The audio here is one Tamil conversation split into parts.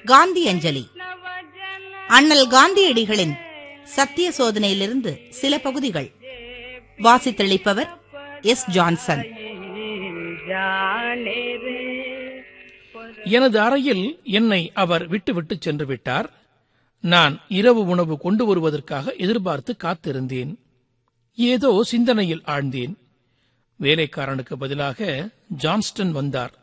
காந்தி அஞ்சலி அண்ணல் காந்தியடிகளின் சத்திய சோதனையிலிருந்து சில பகுதிகள் வாசித்தளிப்பவர் எஸ் ஜான்சன் எனது அறையில் என்னை அவர் விட்டுவிட்டு சென்று விட்டார் நான் இரவு உணவு கொண்டு வருவதற்காக எதிர்பார்த்து காத்திருந்தேன் ஏதோ சிந்தனையில் ஆழ்ந்தேன் வேலைக்காரனுக்கு பதிலாக ஜான்ஸ்டன் வந்தார்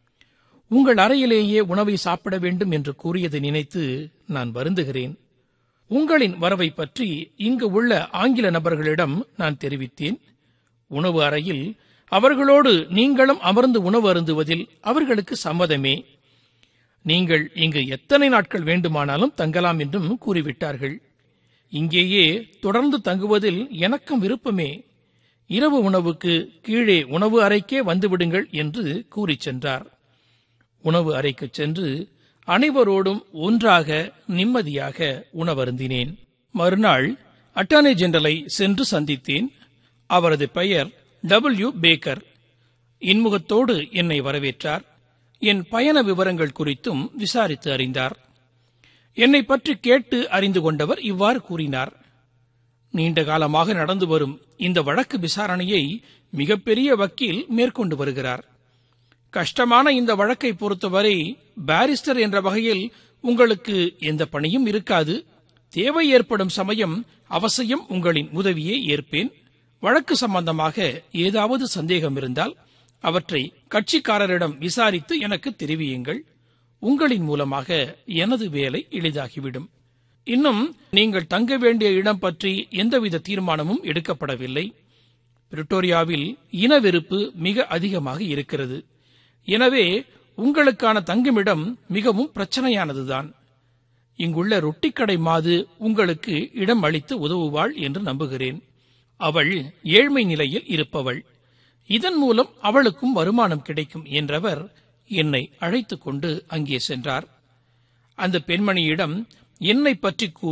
உங்கள் அறையிலேயே உணவை சாப்பிட வேண்டும் என்று கூறியதை நினைத்து நான் வருந்துகிறேன் உங்களின் வரவை பற்றி இங்கு உள்ள ஆங்கில நபர்களிடம் நான் தெரிவித்தேன் உணவு அறையில் அவர்களோடு நீங்களும் அமர்ந்து உணவு அருந்துவதில் அவர்களுக்கு சம்மதமே நீங்கள் இங்கு எத்தனை நாட்கள் வேண்டுமானாலும் தங்கலாம் என்றும் கூறிவிட்டார்கள் இங்கேயே தொடர்ந்து தங்குவதில் எனக்கும் விருப்பமே இரவு உணவுக்கு கீழே உணவு அறைக்கே வந்துவிடுங்கள் என்று கூறிச் சென்றார் உணவு அறைக்குச் சென்று அனைவரோடும் ஒன்றாக நிம்மதியாக உணவருந்தினேன் மறுநாள் அட்டார்னி ஜெனரலை சென்று சந்தித்தேன் அவரது பெயர் டபிள்யூ பேக்கர் இன்முகத்தோடு என்னை வரவேற்றார் என் பயண விவரங்கள் குறித்தும் விசாரித்து அறிந்தார் என்னை பற்றி கேட்டு அறிந்து கொண்டவர் இவ்வாறு கூறினார் நீண்ட காலமாக நடந்து வரும் இந்த வழக்கு விசாரணையை மிகப்பெரிய வக்கீல் மேற்கொண்டு வருகிறார் கஷ்டமான இந்த வழக்கை பொறுத்தவரை பாரிஸ்டர் என்ற வகையில் உங்களுக்கு எந்த பணியும் இருக்காது தேவை ஏற்படும் சமயம் அவசியம் உங்களின் உதவியை ஏற்பேன் வழக்கு சம்பந்தமாக ஏதாவது சந்தேகம் இருந்தால் அவற்றை கட்சிக்காரரிடம் விசாரித்து எனக்கு தெரிவியுங்கள் உங்களின் மூலமாக எனது வேலை எளிதாகிவிடும் இன்னும் நீங்கள் தங்க வேண்டிய இடம் பற்றி எந்தவித தீர்மானமும் எடுக்கப்படவில்லை பிரிட்டோரியாவில் இனவெறுப்பு மிக அதிகமாக இருக்கிறது எனவே உங்களுக்கான தங்குமிடம் மிகவும் பிரச்சனையானதுதான் இங்குள்ள ரொட்டிக்கடை மாது உங்களுக்கு இடம் அளித்து உதவுவாள் என்று நம்புகிறேன் அவள் ஏழ்மை நிலையில் இருப்பவள் இதன் மூலம் அவளுக்கும் வருமானம் கிடைக்கும் என்றவர் என்னை அழைத்துக் கொண்டு அங்கே சென்றார் அந்த பெண்மணியிடம் என்னை பற்றி கூறி